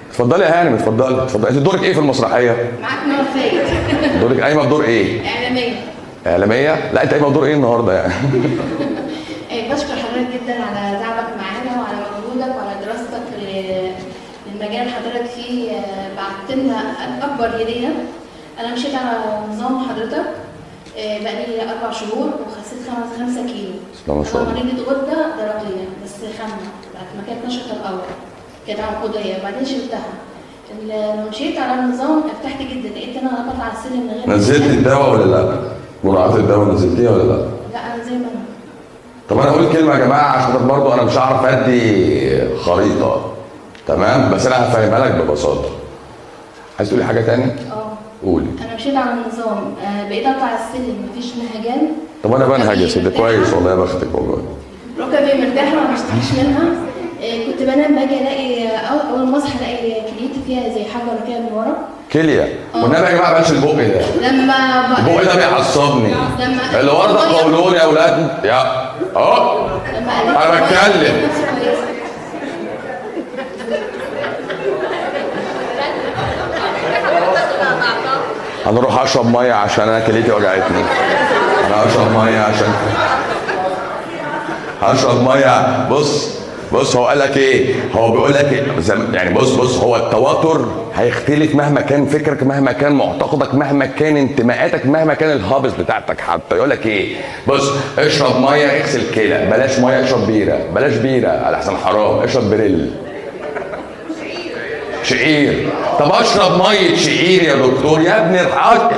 اتفضلي يا هانم اتفضلي اتفضلي انت دورك ايه في المسرحيه؟ معاك نور فايد دورك قايمه بدور ايه؟ اعلاميه اعلاميه؟ لا انت قايمه بدور ايه النهارده يعني؟ إيه، بشكر حضرتك جدا على تعبك معانا وعلى مجهودك وعلى دراستك ل- للمجال اللي حضرتك فيه آه، بعت لنا اكبر هديه انا مشيت على نظام حضرتك آه، بقالي اربع شهور وخسيت خمس خمسة كيلو بسم الله ما شاء انا الله مريضة غدة درقية بس خامة بعد ما كانت نشطة الاول كانت عنقودية وبعدين شلتها لما مشيت على النظام ارتحت جدا لقيت انا بطلع على السلم من غير نزلت الدواء ولا لا؟ جرعات الدواء نزلتيها ولا لا؟ لا انا زي ما انا طب انا اقول كلمه يا جماعه عشان برضه انا مش هعرف ادي خريطه تمام بس انا هفهمها لك ببساطه عايز تقولي حاجه تاني؟ اه قولي انا مشيت على النظام آه، بقيت اطلع السلم مفيش نهجان طب انا بنهج يا سيدي مرتاحة. كويس والله يا بختك والله ركبي مرتاحه ما بشتكيش منها آه، كنت بنام باجي الاقي أو- اول ما اصحى الاقي كليتي فيها زي حجر كده من ورا كليه والنبي يا جماعه بلاش البق ده لما ب... البق ده بيعصبني لما اللي ورا ده قولون يا اولاد يا اهو لما قلت أنا بتكلم. هنروح اشرب ميه عشان انا كليتي وجعتني انا اشرب ميه عشان هشرب ميه بص بص هو قال لك ايه هو بيقول لك إيه؟ زم- يعني بص بص هو التواتر هيختلف مهما كان فكرك مهما كان معتقدك مهما كان انتماءاتك مهما كان الهابس بتاعتك حتى يقول لك ايه بص اشرب ميه اغسل كلى بلاش ميه اشرب بيره بلاش بيره على احسن حرام اشرب بريل شعير طب اشرب ميه شعير يا دكتور يا ابني الحاج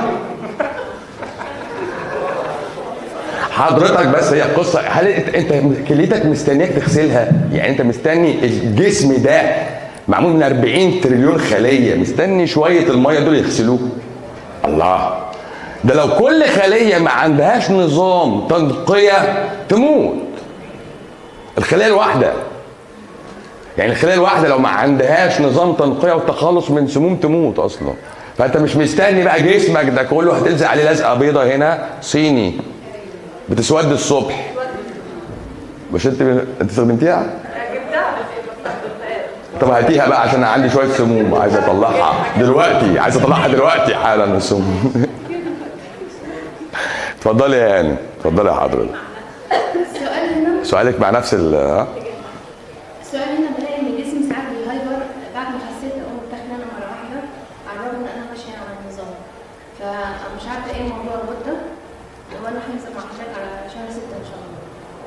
حضرتك بس هي قصه هل انت انت كليتك مستنياك تغسلها يعني انت مستني الجسم ده معمول من 40 تريليون خليه مستني شويه الميه دول يغسلوه الله ده لو كل خليه ما عندهاش نظام تنقيه تموت الخليه الواحده يعني الخليه الواحده لو ما عندهاش نظام تنقيه وتخلص من سموم تموت اصلا فانت مش مستني بقى جسمك ده كله هتلزق عليه لزقه بيضه هنا صيني بتسود الصبح مش انت انت استخدمتيها؟ طب هاتيها بقى عشان انا عندي شويه سموم عايز اطلعها دلوقتي عايز اطلعها دلوقتي حالا من السموم اتفضلي يا هاني اتفضلي يا حضرتك السؤال هنا سؤالك مع نفس ال ها؟ السؤال هنا بلاقي ان جسمي ساعات بيهايبر بعد ما خسيت اقوم داخله انا مره واحده على الرغم ان انا ماشيه على النظام فمش عارفه ايه موضوع الغده وانا هنزل مع حضرتك على شهر 6 ان شاء الله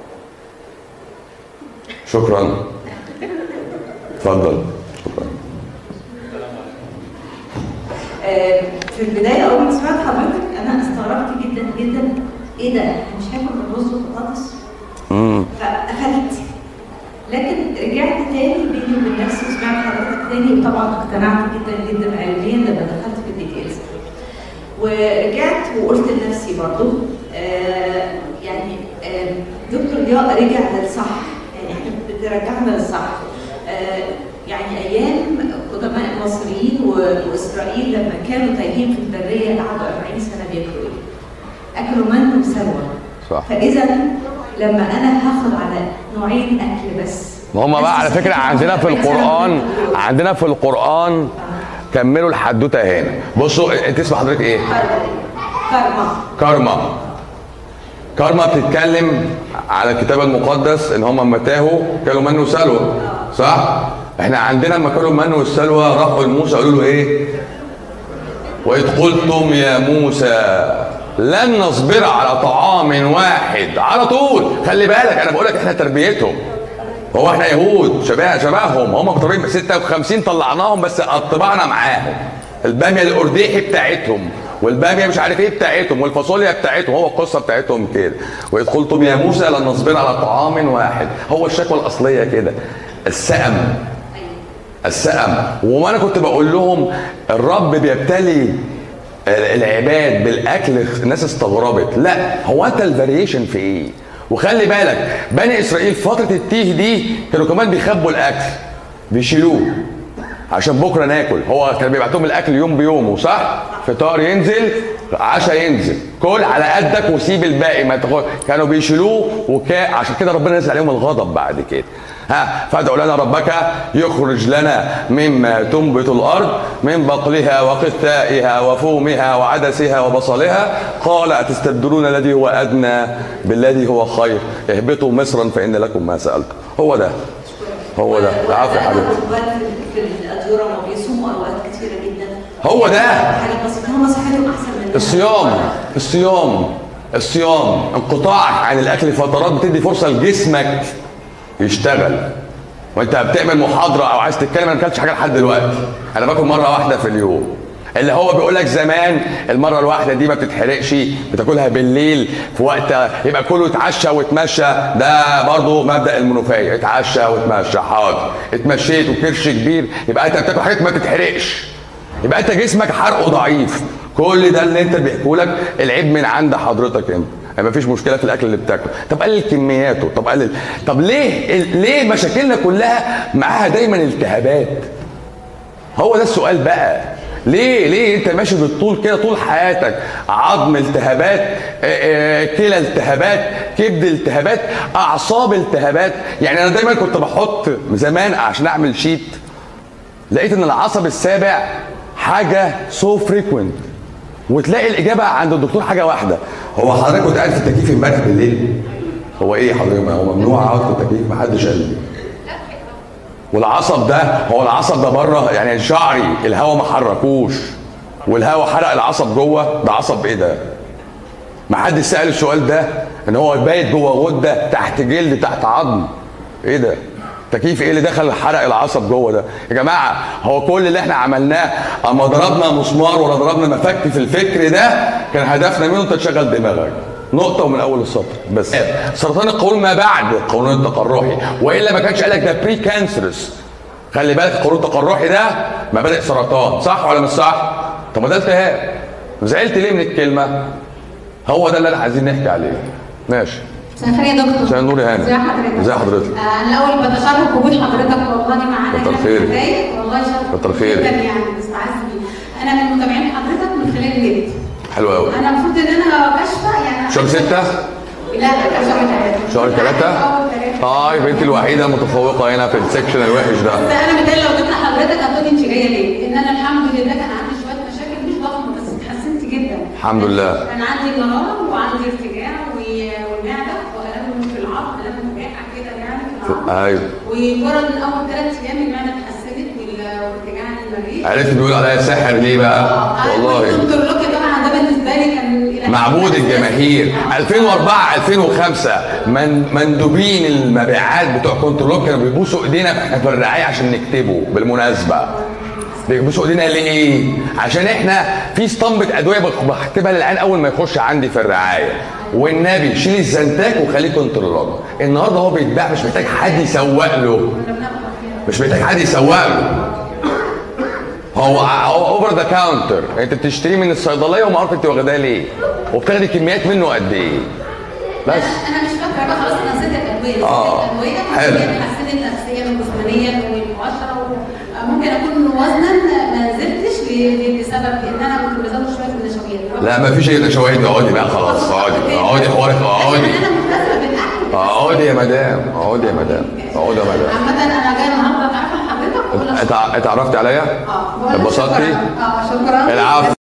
شكرا اتفضل شكرا آه، في البدايه اول ما سمعت حضرتك انا استغربت جدا جدا ايه ده إحنا مش هاكل رز وبطاطس امم فقفلت لكن رجعت تاني بيني وبين نفسي وسمعت حضرتك تاني وطبعا اقتنعت جدا جدا علميا لما دخلت في الديتيلز ورجعت وقلت لنفسي برضو آه يعني آه دكتور ضياء رجع للصح يعني احنا بترجعنا للصح آه يعني ايام قدماء المصريين و- واسرائيل لما كانوا تايهين في البريه قعدوا 40 سنه بياكلوا ايه؟ اكلوا من وسلوى صح فاذا لما انا هاخد على نوعين اكل بس ما هم بقى على فكره عندنا في القران عندنا في القران كملوا الحدوته هنا بصوا انت اسم حضرتك ايه؟ كارما كارما كارما بتتكلم على الكتاب المقدس ان هم لما تاهوا كانوا من وسلوى صح؟ احنا عندنا لما كانوا من والسلوى راحوا لموسى قالوا له ايه؟ واذ قلتم يا موسى لن نصبر على طعام واحد على طول خلي بالك انا بقول لك احنا تربيتهم هو احنا يهود شبه شبههم هم مطلوبين 56 طلعناهم بس طبعنا معاهم الباميه الارديحي بتاعتهم والباميه مش عارف ايه بتاعتهم والفاصوليا بتاعتهم هو القصه بتاعتهم كده واذ قلتم يا موسى لن نصبر على طعام واحد هو الشكوى الاصليه كده السأم السأم وانا كنت بقول لهم الرب بيبتلي العباد بالاكل الناس استغربت لا هو انت الفاريشن في ايه وخلي بالك بني اسرائيل فتره التيه دي كانوا كمان بيخبوا الاكل بيشيلوه عشان بكره ناكل هو كان بيبعت لهم الاكل يوم بيومه صح فطار ينزل عشاء ينزل كل على قدك وسيب الباقي ما تاخد كانوا بيشيلوه وكا عشان كده ربنا نزل عليهم الغضب بعد كده ها فادع لنا ربك يخرج لنا مما تنبت الارض من بقلها وقثائها وفومها وعدسها وبصلها قال اتستبدلون الذي هو ادنى بالذي هو خير اهبطوا مصرا فان لكم ما سالتم هو ده هو ده العفو يا حبيبي في الادوره ما بيصوموا اوقات كتيره جدا هو ده حاجه بسيطه هم صحتهم احسن مننا الصيام الصيام الصيام انقطاعك عن الاكل فترات بتدي فرصه لجسمك يشتغل وانت بتعمل محاضره او عايز تتكلم انا ما اكلتش حاجه لحد دلوقتي انا باكل مره واحده في اليوم اللي هو بيقول لك زمان المره الواحده دي ما بتتحرقش بتاكلها بالليل في وقت يبقى كله يتعشى ويتمشى ده برضو مبدا المنوفيه اتعشى وتمشى حاضر اتمشيت وكرش كبير يبقى انت بتاكل حاجات ما تتحرقش يبقى انت جسمك حرقه ضعيف كل ده اللي انت بيحكوا لك العيب من عند حضرتك انت يعني مفيش مشكله في الاكل اللي بتاكله طب قلل كمياته طب قلل طب ليه ليه مشاكلنا كلها معاها دايما التهابات هو ده السؤال بقى ليه ليه انت ماشي بالطول كده طول حياتك عظم التهابات اه، اه، كلى التهابات كبد التهابات اعصاب التهابات يعني انا دايما كنت بحط زمان عشان اعمل شيت لقيت ان العصب السابع حاجه سو فريكوينت وتلاقي الاجابه عند الدكتور حاجه واحده هو حضرتك كنت قاعد في التكييف امبارح بالليل هو ايه حضرتك ما هو ممنوع اقعد في التكييف ما حدش قال لي والعصب ده هو العصب ده بره يعني شعري الهواء ما حركوش والهواء حرق العصب جوه ده عصب ايه ده؟ ما حدش سال السؤال ده ان هو بايت جوه غده تحت جلد تحت عظم ايه ده؟ تكييف ايه اللي دخل حرق العصب جوه ده؟ يا جماعه هو كل اللي احنا عملناه اما ضربنا مسمار ولا ضربنا مفك في الفكر ده كان هدفنا منه انت تشغل دماغك نقطة ومن أول السطر بس سرطان القولون ما بعد القولون التقرحي وإلا ما كانش قال لك ده بري كانسرس خلي بالك القولون التقرحي ده مبادئ سرطان صح ولا مش صح؟ طب ما ده التهاب زعلت ليه من الكلمة؟ هو ده اللي احنا عايزين نحكي عليه ماشي مساء الخير يا دكتور مساء النور يا هانم ازي حضرتك ازي حضرتك آه، انا الاول بتشرف بوجود حضرتك والله معانا كتر هنا في خيرك. البداية. والله شرف كتر خيرك. جدا يعني بستعز بيه انا من متابعين حضرتك من خلال النت حلو قوي انا المفروض ان انا كاشفه يعني شهر ستة لا لا كان شهر ثلاثه شهر ثلاثة اول ثلاثه اه يبقى انت الوحيدة المتفوقة هنا في السكشن الوحش ده بس انا متهيألي لو جبت حضرتك هتقولي انت جايه ليه؟ ان انا الحمد لله كان عندي شويه مشاكل مش ضخمه بس اتحسنت جدا الحمد لله. كان عندي مراره وعندي ارتجاع و- والمعده والم في العظم الم مريحه كده يعني في العظم ايوه ومجرد من اول ثلاث ايام المعده اتحسنت وال- وارتجاع المريء عرفت بيقول عليا ساحر ليه بقى؟ والله دكتور لوكي طبعا ده بالنسبه لي كان إلى حد معبود ما الجماهير 2004 2005 من مندوبين المبيعات بتوع كنترول كانوا بيبوسوا ايدينا احنا في الرعايه عشان نكتبه بالمناسبه بيبوسوا ايدينا ليه؟ عشان احنا في اسطمبه ادويه بك- بكتبها للعيان اول ما يخش عندي في الرعايه والنبي شيل الزنتاك وخليه كنترولات النهارده هو بيتباع مش محتاج حد يسوق له مش محتاج حد يسوق له هو هو اوفر ذا كاونتر انت بتشتريه من الصيدليه وما عارف انت واخداه ليه وبتاخدي كميات منه قد ايه بس انا مش فاكره بقى خلاص انا نسيت الادويه آه. نسيت الادويه حلو. هي حسنت نفسيا وجسمانيا ومؤشره ممكن اكون وزنا ما نزلتش ل- بسبب ان انا كنت بزود شويه من النشويات لا ما فيش اي نشويات اقعدي بقى خلاص اقعدي اقعدي حوارك اقعدي انا ملتزمه بالاكل اقعدي يا مدام اقعدي يا مدام اقعدي يا مدام عامه انا جايه النهارده اتعرف على حضرتك واقول لك اتع- اتعرفت عليا؟ اه بقول لك اتبسطتي؟ شكراً. اه شكرا العفو